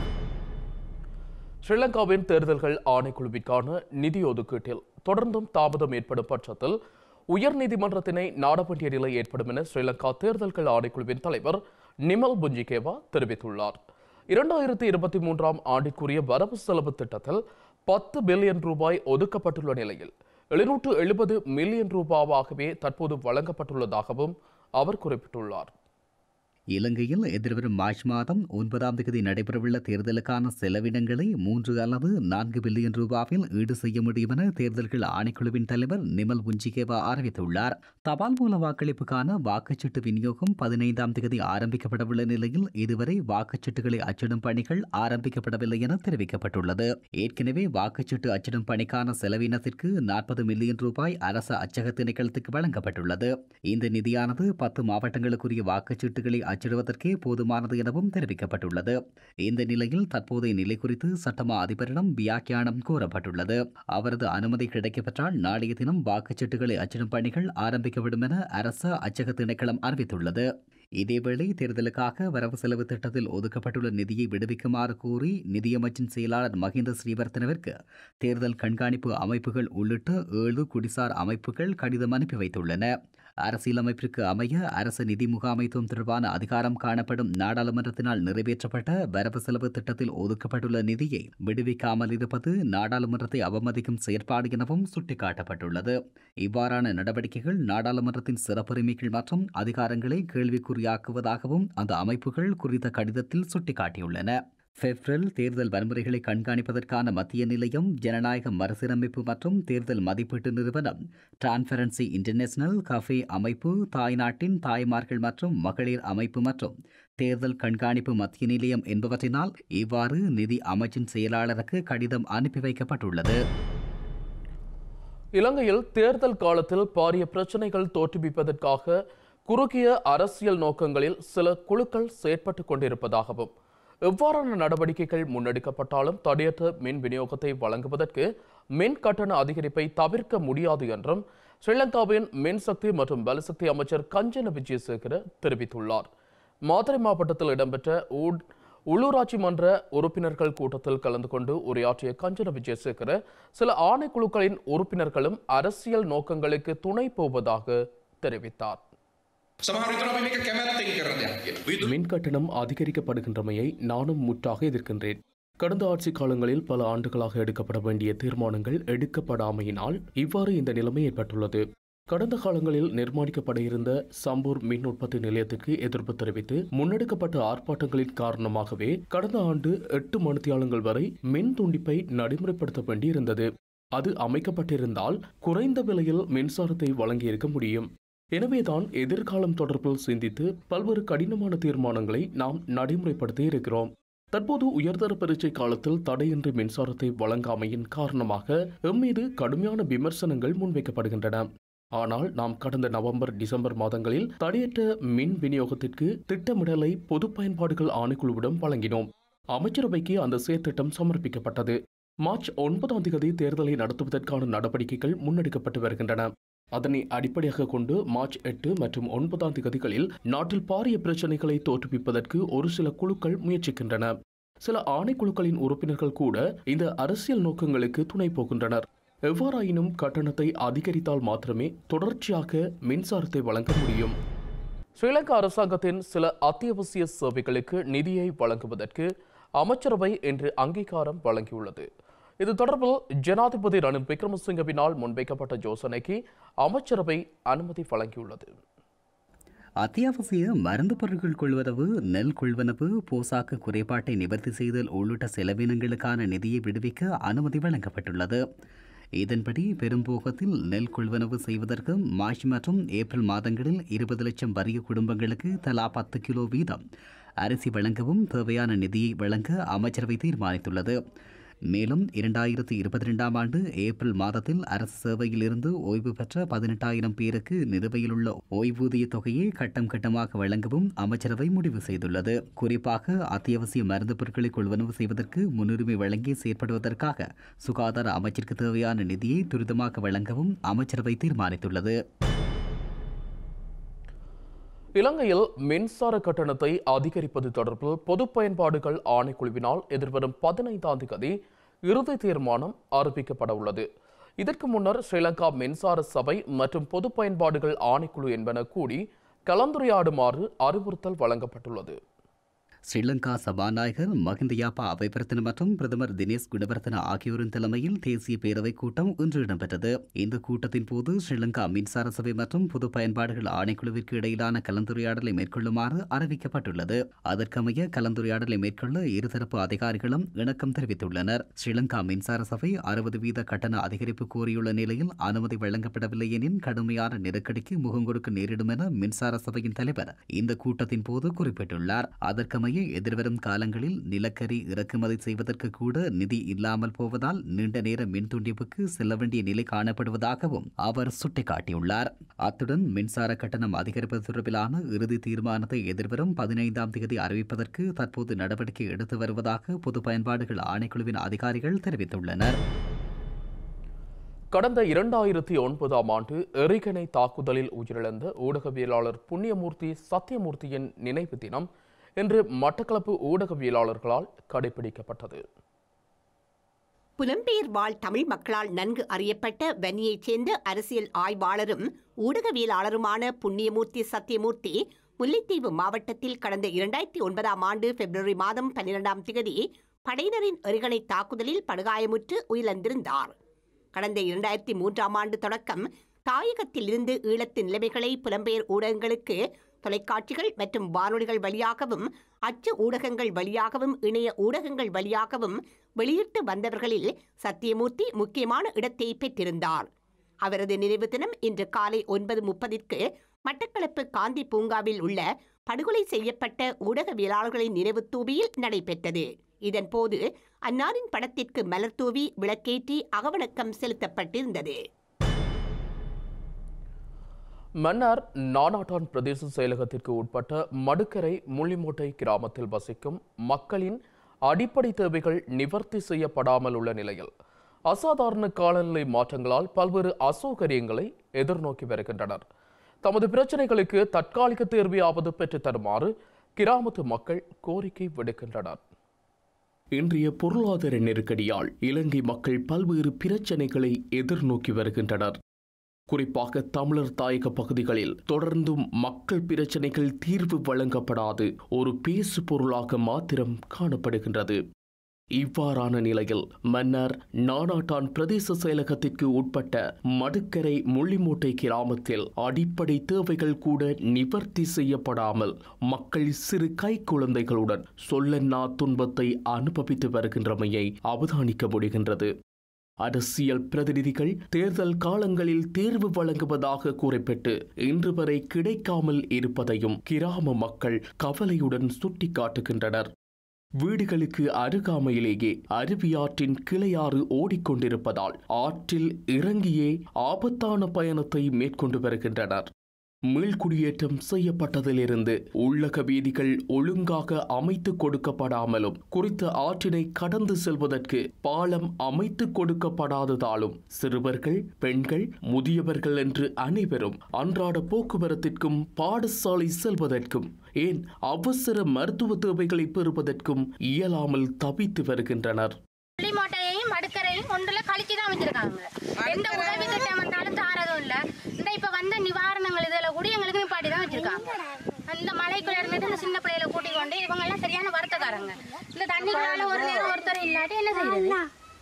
ஸ்ரீலங்காவின் தேர்தல்கள் ஆணைக்குழுவிற்கான நிதி ஒதுக்கீட்டில் தொடர்ந்தும் தாமதம் ஏற்படும் பட்சத்தில் உயர்நீதிமன்றத்தினை நாட வேண்டிய நிலை ஏற்படும் என ஸ்ரீலங்கா தேர்தல்கள் ஆணைக்குழுவின் தலைவர் நிமல் புஞ்சிகேவா தெரிவித்துள்ளார் இரண்டாயிரத்தி இருபத்தி மூன்றாம் ஆண்டிற்குரிய வரவு செலவு திட்டத்தில் பத்து பில்லியன் ரூபாய் ஒதுக்கப்பட்டுள்ள நிலையில் எழுநூற்று எழுபது மில்லியன் ரூபாவாகவே தற்போது வழங்கப்பட்டுள்ளதாகவும் அவர் குறிப்பிட்டுள்ளார் இலங்கையில் எதிர்வரும் மார்ச் மாதம் ஒன்பதாம் தேதி நடைபெறவுள்ள தேர்தலுக்கான செலவினங்களை மூன்று அல்லது நான்கு பில்லியன் ரூபாவில் ஈடு செய்ய முடியும் என தேர்தல்கள் ஆணைக்குழுவின் தலைவர் நிமல் புஞ்சிகேவா அறிவித்துள்ளார் தபால் மூல வாக்களிப்புக்கான வாக்குச்சீட்டு விநியோகம் பதினைந்தாம் தேதி ஆரம்பிக்கப்படவுள்ள நிலையில் இதுவரை வாக்குச்சீட்டுகளை அச்சிடும் பணிகள் ஆரம்பிக்கப்படவில்லை என தெரிவிக்கப்பட்டுள்ளது ஏற்கனவே வாக்குச்சீட்டு அச்சிடும் பணிக்கான செலவினத்திற்கு நாற்பது மில்லியன் ரூபாய் அரசு அச்சக திணைக்களத்துக்கு வழங்கப்பட்டுள்ளது இந்த நிதியானது பத்து மாவட்டங்களுக்குரிய வாக்குச்சீட்டுகளை அச்சிடுவதற்கே போதுமானது எனவும் தெரிவிக்கப்பட்டுள்ளது இந்த நிலையில் தற்போதைய நிலை குறித்து சட்டமா அதிபரிடம் வியாக்கியானம் கோரப்பட்டுள்ளது அவரது அனுமதி கிடைக்கப்பெற்றால் நாளைய தினம் வாக்குச்சீட்டுகளை அச்சிடும் பணிகள் ஆரம்பிக்கப்படும் என அரசு அச்சக திணைக்களம் அறிவித்துள்ளது இதேவேளை தேர்தலுக்காக வரவு செலவு திட்டத்தில் ஒதுக்கப்பட்டுள்ள நிதியை விடுவிக்குமாறு கோரி நிதியமைச்சின் செயலாளர் மஹிந்த ஸ்ரீவர்த்தனவிற்கு தேர்தல் கண்காணிப்பு அமைப்புகள் உள்ளிட்ட ஏழு குடிசார் அமைப்புகள் கடிதம் அனுப்பி வைத்துள்ளன அரசியலமைப்பிற்கு அமைய அரசு நிதி முகாமைத்துவம் தொடர்பான அதிகாரம் காணப்படும் நாடாளுமன்றத்தினால் நிறைவேற்றப்பட்ட வரவு செலவு திட்டத்தில் ஒதுக்கப்பட்டுள்ள நிதியை விடுவிக்காமல் இருப்பது நாடாளுமன்றத்தை அவமதிக்கும் செயற்பாடு எனவும் சுட்டிக்காட்டப்பட்டுள்ளது இவ்வாறான நடவடிக்கைகள் நாடாளுமன்றத்தின் சிறப்புரிமைகள் மற்றும் அதிகாரங்களை கேள்விக்குறியாக்குவதாகவும் அந்த அமைப்புகள் குறித்த கடிதத்தில் சுட்டிக்காட்டியுள்ளன பெப்ரல் தேர்தல் வன்முறைகளை கண்காணிப்பதற்கான மத்திய நிலையம் ஜனநாயக மறுசீரமைப்பு மற்றும் தேர்தல் மதிப்பீட்டு நிறுவனம் டிரான்ஸ்பரன்சி இன்டர்நேஷனல் கஃபே அமைப்பு தாய்நாட்டின் தாய்மார்கள் மற்றும் மகளிர் அமைப்பு மற்றும் தேர்தல் கண்காணிப்பு மத்திய நிலையம் என்பவற்றினால் இவ்வாறு நிதி அமைச்சின் செயலாளருக்கு கடிதம் அனுப்பி வைக்கப்பட்டுள்ளது இலங்கையில் தேர்தல் காலத்தில் பாரிய பிரச்சனைகள் தோற்றுவிப்பதற்காக குறுகிய அரசியல் நோக்கங்களில் சில குழுக்கள் செயற்பட்டுக் கொண்டிருப்பதாகவும் எவ்வாறான நடவடிக்கைகள் முன்னெடுக்கப்பட்டாலும் தடையற்ற மின் விநியோகத்தை வழங்குவதற்கு மின் கட்டண அதிகரிப்பை தவிர்க்க முடியாது என்றும் ஸ்ரீலங்காவின் மின்சக்தி மற்றும் பலசக்தி அமைச்சர் கஞ்சன விஜயசேகர தெரிவித்துள்ளார் மாதிரி மாவட்டத்தில் இடம்பெற்ற ஊட் உள்ளூராட்சி மன்ற உறுப்பினர்கள் கூட்டத்தில் கலந்து கொண்டு உரையாற்றிய கஞ்சன விஜயசேகர சில ஆணைக்குழுக்களின் உறுப்பினர்களும் அரசியல் நோக்கங்களுக்கு துணை போவதாக தெரிவித்தார் மின் கட்டணம் அதிகரிக்கப்படுகின்றமையை நானும் முற்றாக எதிர்க்கின்றேன் கடந்த ஆட்சி காலங்களில் பல ஆண்டுகளாக எடுக்கப்பட வேண்டிய தீர்மானங்கள் எடுக்கப்படாமையினால் இவ்வாறு இந்த நிலைமை ஏற்பட்டுள்ளது கடந்த காலங்களில் நிர்மாணிக்கப்பட இருந்த சம்பூர் மின் உற்பத்தி நிலையத்திற்கு எதிர்ப்பு தெரிவித்து முன்னெடுக்கப்பட்ட ஆர்ப்பாட்டங்களின் காரணமாகவே கடந்த ஆண்டு எட்டு மணித்தியாலங்கள் வரை மின் துண்டிப்பை நடைமுறைப்படுத்த வேண்டியிருந்தது அது அமைக்கப்பட்டிருந்தால் குறைந்த விலையில் மின்சாரத்தை வழங்கியிருக்க முடியும் எனவேதான் எதிர்காலம் தொடர்பில் சிந்தித்து பல்வேறு கடினமான தீர்மானங்களை நாம் நடைமுறைப்படுத்தி இருக்கிறோம் தற்போது உயர்தர பரீட்சை காலத்தில் தடையின்றி மின்சாரத்தை வழங்காமையின் காரணமாக எம்மீது கடுமையான விமர்சனங்கள் முன்வைக்கப்படுகின்றன ஆனால் நாம் கடந்த நவம்பர் டிசம்பர் மாதங்களில் தடையற்ற மின் விநியோகத்திற்கு திட்டமிடலை பொது பயன்பாடுகள் ஆணைக்குழுவிடம் வழங்கினோம் அமைச்சரவைக்கு அந்த செயற்திட்டம் சமர்ப்பிக்கப்பட்டது மார்ச் ஒன்பதாம் தேதி தேர்தலை நடத்துவதற்கான நடவடிக்கைகள் முன்னெடுக்கப்பட்டு வருகின்றன அதனை அடிப்படையாக கொண்டு மார்ச் எட்டு மற்றும் ஒன்பதாம் தேதிகளில் நாட்டில் பாரிய பிரச்சனைகளை தோற்றுவிப்பதற்கு ஒரு சில குழுக்கள் முயற்சிக்கின்றன சில ஆணைக்குழுக்களின் உறுப்பினர்கள் கூட இந்த அரசியல் நோக்கங்களுக்கு துணை போகின்றனர் எவ்வாறாயினும் கட்டணத்தை அதிகரித்தால் மாத்திரமே தொடர்ச்சியாக மின்சாரத்தை வழங்க முடியும் ஸ்ரீலங்கா அரசாங்கத்தின் சில அத்தியாவசிய சேவைகளுக்கு நிதியை வழங்குவதற்கு அமைச்சரவை இன்று அங்கீகாரம் வழங்கியுள்ளது இது தொடர்பில் ஜனாதிபதி ரணில் விக்ரமசிங்கவினால் முன்வைக்கப்பட்ட யோசனைக்கு அமைச்சரவை அனுமதி வழங்கியுள்ளது அத்தியாவசிய மருந்து பொருட்கள் கொள்வனவு நெல் கொள்வனவு போசாக்கு குறைபாட்டை நிவர்த்தி செய்தல் உள்ளிட்ட செலவினங்களுக்கான நிதியை விடுவிக்க அனுமதி வழங்கப்பட்டுள்ளது இதன்படி பெரும்போகத்தில் நெல் கொள்வனவு செய்வதற்கு மார்ச் மற்றும் ஏப்ரல் மாதங்களில் இருபது லட்சம் வறிய குடும்பங்களுக்கு தலா பத்து கிலோ வீதம் அரிசி வழங்கவும் தேவையான நிதியை வழங்க அமைச்சரவை தீர்மானித்துள்ளது மேலும் இரண்டாயிரத்தி இருபத்தி ரெண்டாம் ஆண்டு ஏப்ரல் மாதத்தில் அரசு சேவையில் இருந்து ஓய்வு பெற்ற பதினெட்டாயிரம் பேருக்கு நிலுவையில் உள்ள ஓய்வூதிய தொகையை கட்டம் கட்டமாக வழங்கவும் அமைச்சரவை முடிவு செய்துள்ளது குறிப்பாக அத்தியாவசிய மருந்து பொருட்களை கொள்வனவு செய்வதற்கு முன்னுரிமை வழங்கி செயற்படுவதற்காக சுகாதார அமைச்சிற்கு தேவையான நிதியை துரிதமாக வழங்கவும் அமைச்சரவை தீர்மானித்துள்ளது இலங்கையில் மின்சார கட்டணத்தை அதிகரிப்பது தொடர்பில் பொது பயன்பாடுகள் ஆணைக்குழுவினால் எதிர்வரும் பதினைந்தாம் தேதி இறுதி தீர்மானம் அறிவிக்கப்பட உள்ளது இதற்கு முன்னர் ஸ்ரீலங்கா மின்சார சபை மற்றும் பொது பயன்பாடுகள் ஆணைக்குழு என்பன கூடி கலந்துரையாடுமாறு அறிவுறுத்தல் வழங்கப்பட்டுள்ளது ஸ்ரீலங்கா சபாநாயகர் மஹிந்த யாப்பா அபயவர்த்தன மற்றும் பிரதமர் தினேஷ் குணவர்த்தன ஆகியோரின் தலைமையில் தேசிய பேரவைக் கூட்டம் இன்று இடம்பெற்றது இந்த கூட்டத்தின் போது ஸ்ரீலங்கா மின்சார சபை மற்றும் பொது பயன்பாடுகள் ஆணைக்குழுவிற்கு இடையிலான கலந்துரையாடலை மேற்கொள்ளுமாறு அறிவிக்கப்பட்டுள்ளது அதற்கமைய கலந்துரையாடலை மேற்கொள்ள இருதரப்பு அதிகாரிகளும் இணக்கம் தெரிவித்துள்ளனர் ஸ்ரீலங்கா மின்சார சபை அறுபது வீத கட்டண அதிகரிப்பு கோரியுள்ள நிலையில் அனுமதி வழங்கப்படவில்லை எனின் கடுமையான நெருக்கடிக்கு முகம் கொடுக்க நேரிடும் என மின்சார சபையின் தலைவர் இந்த கூட்டத்தின் போது குறிப்பிட்டுள்ளார் அதற்கமைய எதிர்வரும் காலங்களில் நிலக்கரி இறக்குமதி செய்வதற்கு கூட நிதி இல்லாமல் போவதால் நீண்ட நேர மின் துண்டிப்புக்கு செல்ல வேண்டிய நிலை காணப்படுவதாகவும் அவர் சுட்டிக்காட்டியுள்ளார் அத்துடன் மின்சார கட்டணம் அதிகரிப்பது தொடர்பிலான இறுதி தீர்மானத்தை எதிர்வரும் பதினைந்தாம் தேதி அறிவிப்பதற்கு தற்போது நடவடிக்கை எடுத்து வருவதாக பொது பயன்பாடுகள் ஆணைக்குழுவின் அதிகாரிகள் தெரிவித்துள்ளனர் கடந்த இரண்டாயிரத்தி ஒன்பதாம் ஆண்டு எரிகணை தாக்குதலில் உயிரிழந்த ஊடகவியலாளர் புண்ணியமூர்த்தி சத்தியமூர்த்தியின் நினைவு தினம் இன்று மட்டக்களப்பு ஊடகவியலாளர்களால் கடைபிடிக்கப்பட்டது புலம்பெயர் வாழ் தமிழ் மக்களால் நன்கு அறியப்பட்ட வன்னியைச் சேர்ந்த அரசியல் ஆய்வாளரும் ஊடகவியலாளருமான புண்ணியமூர்த்தி சத்தியமூர்த்தி முல்லைத்தீவு மாவட்டத்தில் கடந்த இரண்டாயிரத்தி ஒன்பதாம் ஆண்டு பிப்ரவரி மாதம் பன்னிரெண்டாம் தேதி படையினரின் எறிகணை தாக்குதலில் படுகாயமுற்று உயிரிழந்திருந்தார் கடந்த இரண்டாயிரத்தி மூன்றாம் ஆண்டு தொடக்கம் தாயகத்தில் இருந்து ஈழத்து நிலைமைகளை புலம்பெயர் ஊடகங்களுக்கு தொலைக்காட்சிகள் மற்றும் வானொலிகள் வழியாகவும் அச்சு ஊடகங்கள் வழியாகவும் இணைய ஊடகங்கள் வழியாகவும் வெளியிட்டு வந்தவர்களில் சத்தியமூர்த்தி முக்கியமான இடத்தை பெற்றிருந்தார் அவரது நினைவு தினம் இன்று காலை ஒன்பது முப்பதிற்கு மட்டக்களப்பு காந்தி பூங்காவில் உள்ள படுகொலை செய்யப்பட்ட ஊடகவியலாளர்களின் நினைவு தூபியில் நடைபெற்றது இதன்போது அன்னாரின் படத்திற்கு மலர் தூவி விளக்கேற்றி அகவணக்கம் செலுத்தப்பட்டிருந்தது மன்னார் நானாட்டான் பிரதேச செயலகத்திற்கு உட்பட்ட மடுக்கரை முள்ளிமூட்டை கிராமத்தில் வசிக்கும் மக்களின் அடிப்படை தேவைகள் நிவர்த்தி செய்யப்படாமல் உள்ள நிலையில் அசாதாரண காலநிலை மாற்றங்களால் பல்வேறு அசௌகரியங்களை எதிர்நோக்கி வருகின்றனர் தமது பிரச்சனைகளுக்கு தற்காலிக தீர்வையாவது பெற்றுத் தருமாறு கிராமத்து மக்கள் கோரிக்கை விடுக்கின்றனர் இன்றைய பொருளாதார நெருக்கடியால் இலங்கை மக்கள் பல்வேறு பிரச்சனைகளை எதிர்நோக்கி வருகின்றனர் குறிப்பாக தமிழர் தாயக பகுதிகளில் தொடர்ந்தும் மக்கள் பிரச்சனைகள் தீர்வு வழங்கப்படாது ஒரு பேசு பொருளாக மாத்திரம் காணப்படுகின்றது இவ்வாறான நிலையில் மன்னர் நானாட்டான் பிரதேச செயலகத்திற்கு உட்பட்ட மடுக்கரை முள்ளிமூட்டை கிராமத்தில் அடிப்படை தேவைகள் கூட நிவர்த்தி செய்யப்படாமல் மக்கள் சிறு கை குழந்தைகளுடன் சொல்லன்னா துன்பத்தை அனுபவித்து வருகின்றமையை அவதானிக்க முடிகின்றது அரசியல் பிரதிநிதிகள் தேர்தல் காலங்களில் தேர்வு வழங்குவதாக கூறப்பட்டு இன்று வரை கிடைக்காமல் இருப்பதையும் கிராம மக்கள் கவலையுடன் சுட்டிக்காட்டுகின்றனர் வீடுகளுக்கு அருகாமையிலேயே அருவியாற்றின் கிளையாறு ஓடிக்கொண்டிருப்பதால் ஆற்றில் இறங்கியே ஆபத்தான பயணத்தை மேற்கொண்டு வருகின்றனர் மீள்குடியேற்றம் செய்யப்பட்டதிலிருந்து உள்ளக வீதிகள் ஒழுங்காக அமைத்து கொடுக்கப்படாமலும் குறித்த ஆற்றினை கடந்து செல்வதற்கு பாலம் அமைத்து கொடுக்கப்படாததாலும் சிறுவர்கள் பெண்கள் முதியவர்கள் என்று அனைவரும் அன்றாட போக்குவரத்திற்கும் பாடசாலை செல்வதற்கும் ஏன் அவசர மருத்துவ தேவைகளை பெறுவதற்கும் இயலாமல் தவித்து வருகின்றனர் புள்ளிமோட்டையையும் மடுக்கரையும் ஒன்றுல கழிச்சு தான் வச்சிருக்காங்க எந்த உதவி திட்டம் வந்தாலும் தாரதும் இல்ல இந்த இப்ப வந்த நிவாரணங்கள் இதுல கூட எங்களுக்கு நிப்பாட்டி தான் வச்சிருக்காங்க இந்த மலைக்குள்ள இருந்துட்டு இந்த சின்ன பிள்ளைகளை கூட்டிக் கொண்டு இவங்க எல்லாம் சரியான வருத்தக்காரங்க இந்த தண்ணிக்குள்ளால ஒரு நேரம் ஒருத்தர் இல்லாட்டி என்ன செய்யுது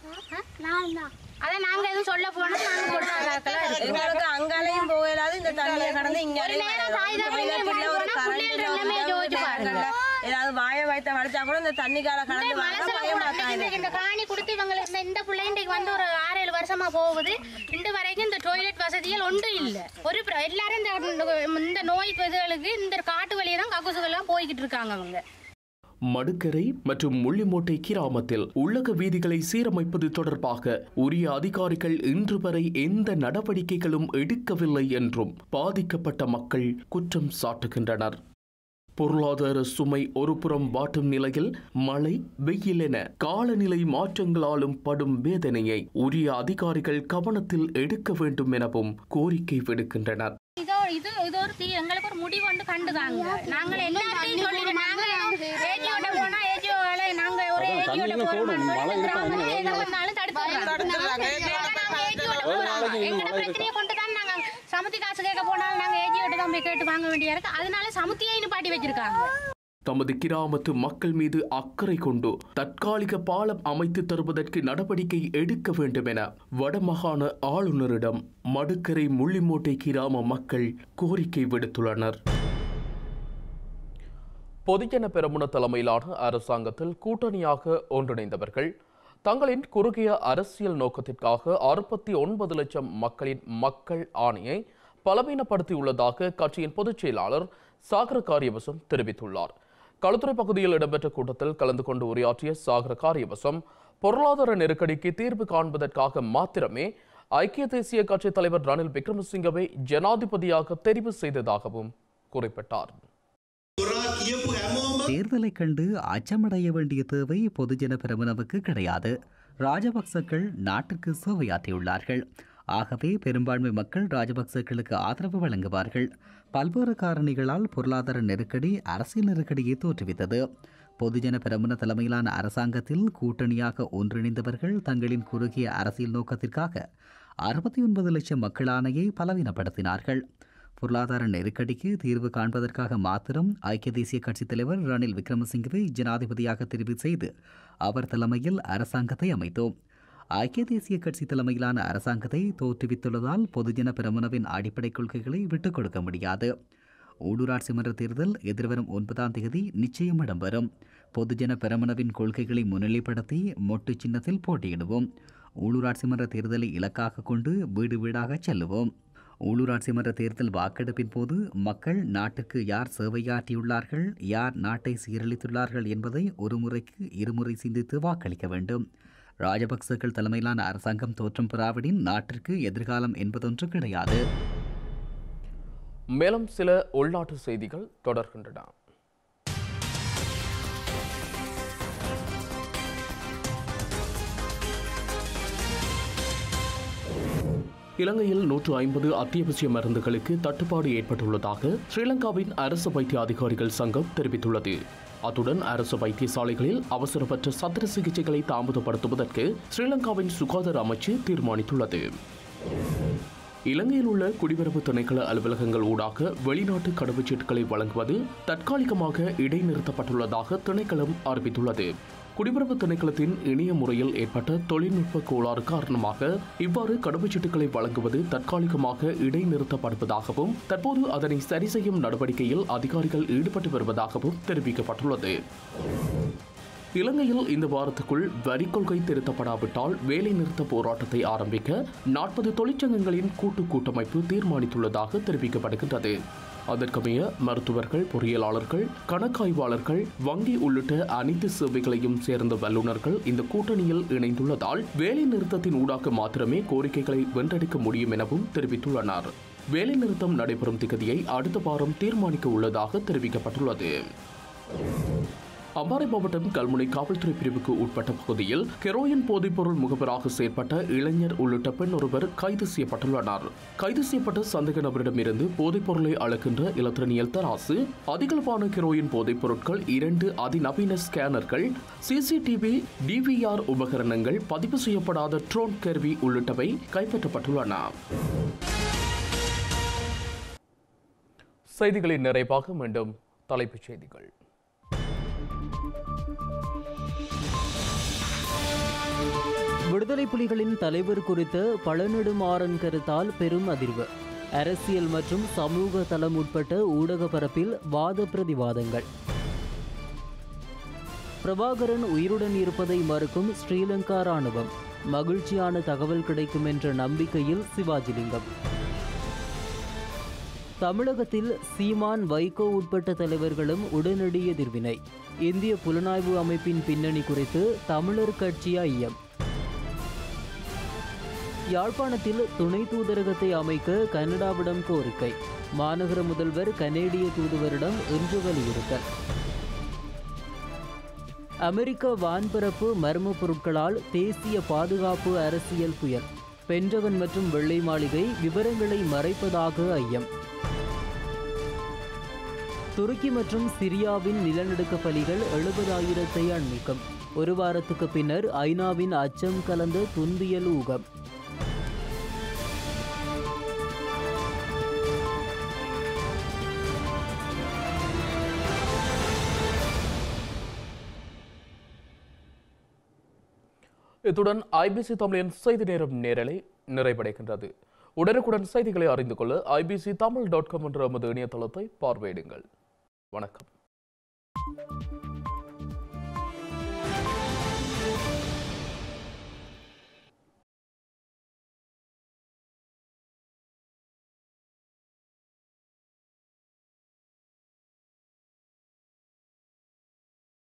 அதான் நாங்க எதுவும் சொல்ல போனா நாங்க கொடுத்தாக்கலாம் எங்களுக்கு அங்காலையும் போகலாது இந்த தண்ணியை கடந்து இங்க ஒரு நேரம் தாய் தகவலே ஒரு பிள்ளைகள் எல்லாமே யோசிச்சு பாருங்க ஏதாவது வாய வயத்த வளைச்சா கூட இந்த தண்ணிக்கால கடந்து வர மனசுல பயம் போட்டு பார்த்தாங்க இந்த- இந்த காணி கொடுத்து இவங்களுக்கு இந்த இந்த பிள்ளை இன்றைக்கு வந்து ஒரு ஆறு ஏழு வருஷமா போகுது இன்று வரைக்கும் இந்த டாய்லெட் வசதிகள் ஒன்றும் இல்ல ஒரு பிர- எல்லாரும் இந்த இந்த நோய் இதுகளுக்கு இந்த காட்டு வழியை தான் கக்குசுகளா போய்கிட்டு இருக்காங்க அவங்க மடுக்கரை மற்றும் முள்ளிமோட்டை கிராமத்தில் உள்ளக வீதிகளை சீரமைப்பது தொடர்பாக உரிய அதிகாரிகள் இன்று வரை எந்த நடவடிக்கைகளும் எடுக்கவில்லை என்றும் பாதிக்கப்பட்ட மக்கள் குற்றம் சாட்டுகின்றனர் பொருளாதார சுமை ஒருபுறம் வாட்டும் நிலையில் மழை வெயில் என காலநிலை மாற்றங்களாலும் படும் வேதனையை உரிய அதிகாரிகள் கவனத்தில் எடுக்க வேண்டும் எனவும் கோரிக்கை விடுக்கின்றனர் இதோ இது இது ஒரு தீ எங்களுக்கு ஒரு முடிவு வந்து கண்டுதாங்க நாங்க எல்லாத்தையும் சொல்லிட்டு நாங்க ஏஜியோட போனா ஏஜியோவால நாங்க ஒரு ஏஜியோட போறோம் கிராமத்துல எதை வந்தாலும் தடுத்துறாங்க எங்கட பிரச்சனையை கொண்டு தான் நாங்க சமுத்தி காசு கேட்க போனாலும் நாங்க ஏஜியோட தான் போய் கேட்டு வாங்க வேண்டியா இருக்கு அதனால சமுத்தியை நிப்பாட்டி வச்சிருக்காங்க தமது கிராமத்து மக்கள் மீது அக்கறை கொண்டு தற்காலிக பாலம் அமைத்து தருவதற்கு நடவடிக்கை எடுக்க வேண்டும் என வடமாகாண ஆளுநரிடம் மடுக்கரை முள்ளிமோட்டை கிராம மக்கள் கோரிக்கை விடுத்துள்ளனர் பொதுஜன பெரமுன தலைமையிலான அரசாங்கத்தில் கூட்டணியாக ஒன்றிணைந்தவர்கள் தங்களின் குறுகிய அரசியல் நோக்கத்திற்காக அறுபத்தி ஒன்பது லட்சம் மக்களின் மக்கள் ஆணையை பலவீனப்படுத்தியுள்ளதாக கட்சியின் பொதுச் செயலாளர் சாகர காரியவசம் தெரிவித்துள்ளார் களுத்துறை பகுதியில் இடம்பெற்ற கூட்டத்தில் கலந்து கொண்டு உரையாற்றிய சாகர காரியவசம் பொருளாதார நெருக்கடிக்கு தீர்வு காண்பதற்காக மாத்திரமே ஐக்கிய தேசிய கட்சி தலைவர் ரணில் விக்ரமசிங்கவை ஜனாதிபதியாக தெரிவு செய்ததாகவும் குறிப்பிட்டார் தேர்தலை கண்டு அச்சமடைய வேண்டிய தேவை பொதுஜன பெருமனவுக்கு கிடையாது ராஜபக்சக்கள் நாட்டிற்கு சேவையாற்றியுள்ளார்கள் ஆகவே பெரும்பான்மை மக்கள் ராஜபக்சர்களுக்கு ஆதரவு வழங்குவார்கள் பல்வேறு காரணிகளால் பொருளாதார நெருக்கடி அரசியல் நெருக்கடியை தோற்றுவித்தது பொதுஜன பெரமுன தலைமையிலான அரசாங்கத்தில் கூட்டணியாக ஒன்றிணைந்தவர்கள் தங்களின் குறுகிய அரசியல் நோக்கத்திற்காக அறுபத்தி ஒன்பது லட்சம் மக்களாணையை பலவீனப்படுத்தினார்கள் பொருளாதார நெருக்கடிக்கு தீர்வு காண்பதற்காக மாத்திரம் ஐக்கிய தேசிய கட்சித் தலைவர் ரணில் விக்ரமசிங்கவை ஜனாதிபதியாக தெரிவு செய்து அவர் தலைமையில் அரசாங்கத்தை அமைத்தோம் ஐக்கிய தேசிய கட்சி தலைமையிலான அரசாங்கத்தை தோற்றுவித்துள்ளதால் பொதுஜன பெரமுனவின் அடிப்படை கொள்கைகளை விட்டுக் கொடுக்க முடியாது ஊடூராட்சி மன்ற தேர்தல் எதிர்வரும் ஒன்பதாம் தேதி நிச்சயம் இடம்பெறும் பொதுஜன பெரமுனவின் கொள்கைகளை முன்னிலைப்படுத்தி மொட்டு சின்னத்தில் போட்டியிடுவோம் உள்ளூராட்சி மன்ற தேர்தலை இலக்காக கொண்டு வீடு வீடாக செல்லுவோம் உள்ளூராட்சி மன்ற தேர்தல் வாக்கெடுப்பின் போது மக்கள் நாட்டுக்கு யார் சேவையாற்றியுள்ளார்கள் யார் நாட்டை சீரழித்துள்ளார்கள் என்பதை ஒரு முறைக்கு இருமுறை சிந்தித்து வாக்களிக்க வேண்டும் ராஜபக்சர்கள் தலைமையிலான அரசாங்கம் தோற்றம் பெறாவிடின் நாட்டிற்கு எதிர்காலம் என்பதொன்று கிடையாது மேலும் சில உள்நாட்டு செய்திகள் தொடர்கின்றன இலங்கையில் நூற்று ஐம்பது அத்தியாவசிய மருந்துகளுக்கு தட்டுப்பாடு ஏற்பட்டுள்ளதாக ஸ்ரீலங்காவின் அரசு வைத்திய அதிகாரிகள் சங்கம் தெரிவித்துள்ளது அத்துடன் அரசு வைத்தியசாலைகளில் அவசரப்பட்ட சத்திர சிகிச்சைகளை தாமதப்படுத்துவதற்கு ஸ்ரீலங்காவின் சுகாதார அமைச்சு தீர்மானித்துள்ளது இலங்கையில் உள்ள குடிவரவு திணைக்கள அலுவலகங்கள் ஊடாக வெளிநாட்டு கடவுச்சீட்டுகளை வழங்குவது தற்காலிகமாக இடைநிறுத்தப்பட்டுள்ளதாக திணைக்களம் அறிவித்துள்ளது குடிவரவு திணைக்களத்தின் இணைய முறையில் ஏற்பட்ட தொழில்நுட்ப கோளாறு காரணமாக இவ்வாறு கடவுச்சீட்டுகளை வழங்குவது தற்காலிகமாக இடைநிறுத்தப்படுவதாகவும் தற்போது அதனை சரி செய்யும் நடவடிக்கையில் அதிகாரிகள் ஈடுபட்டு வருவதாகவும் தெரிவிக்கப்பட்டுள்ளது இலங்கையில் இந்த வாரத்துக்குள் வரி கொள்கை திருத்தப்படாவிட்டால் வேலைநிறுத்த போராட்டத்தை ஆரம்பிக்க நாற்பது தொழிற்சங்கங்களின் கூட்டு கூட்டமைப்பு தீர்மானித்துள்ளதாக தெரிவிக்கப்படுகின்றது அதற்கமைய மருத்துவர்கள் பொறியியலாளர்கள் கணக்காய்வாளர்கள் வங்கி உள்ளிட்ட அனைத்து சேவைகளையும் சேர்ந்த வல்லுநர்கள் இந்த கூட்டணியில் இணைந்துள்ளதால் வேலை நிறுத்தத்தின் ஊடாக மாத்திரமே கோரிக்கைகளை வென்றெடுக்க முடியும் எனவும் தெரிவித்துள்ளனர் வேலை நிறுத்தம் நடைபெறும் திகதியை அடுத்த வாரம் தீர்மானிக்க உள்ளதாக தெரிவிக்கப்பட்டுள்ளது அம்பாறை மாவட்டம் கல்முனை காவல்துறை பிரிவுக்கு உட்பட்ட பகுதியில் கெரோயின் போதைப்பொருள் முகவராக செயற்பட்ட இளைஞர் உள்ளிட்ட பெண் ஒருவர் கைது செய்யப்பட்டுள்ளனர் கைது செய்யப்பட்ட சந்தேக நபரிடமிருந்து போதைப்பொருளை அளக்கின்ற இலத்திரனியல் தராசு அதிகளவான கெரோயின் போதைப் பொருட்கள் இரண்டு அதிநவீன ஸ்கேனர்கள் சிசிடிவி டிவிஆர் உபகரணங்கள் பதிவு செய்யப்படாத ட்ரோன் கருவி உள்ளிட்டவை கைப்பற்றப்பட்டுள்ளன செய்திகளின் நிறைவாக மீண்டும் தலைப்புச் செய்திகள் விடுதலை புலிகளின் தலைவர் குறித்த பழநெடுமாறன் கருத்தால் பெரும் அதிர்வு அரசியல் மற்றும் சமூக தளம் உட்பட்ட ஊடக பரப்பில் வாத பிரதிவாதங்கள் பிரபாகரன் உயிருடன் இருப்பதை மறுக்கும் ஸ்ரீலங்கா ராணுவம் மகிழ்ச்சியான தகவல் கிடைக்கும் என்ற நம்பிக்கையில் சிவாஜிலிங்கம் தமிழகத்தில் சீமான் வைகோ உட்பட்ட தலைவர்களும் உடனடி எதிர்வினை இந்திய புலனாய்வு அமைப்பின் பின்னணி குறித்து தமிழர் கட்சி ஐயம் யாழ்ப்பாணத்தில் துணை தூதரகத்தை அமைக்க கனடாவிடம் கோரிக்கை மாநகர முதல்வர் கனேடிய தூதுவரிடம் இன்று வலியுறுத்தல் அமெரிக்க வான்பரப்பு மர்ம பொருட்களால் தேசிய பாதுகாப்பு அரசியல் புயல் பென்டகன் மற்றும் வெள்ளை மாளிகை விவரங்களை மறைப்பதாக ஐயம் துருக்கி மற்றும் சிரியாவின் நிலநடுக்க பலிகள் எழுபதாயிரத்தை அண்மிக்கும் ஒரு வாரத்துக்கு பின்னர் ஐநாவின் அச்சம் கலந்த துன்பியல் ஊகம் இத்துடன் ஐபிசி தமிழின் செய்தி நேரம் நேரலை நிறைவடைகின்றது உடனுக்குடன் செய்திகளை அறிந்து கொள்ள ஐபிசி தமிழ் டாட் காம் என்ற எமது இணையதளத்தை பார்வையிடுங்கள் வணக்கம்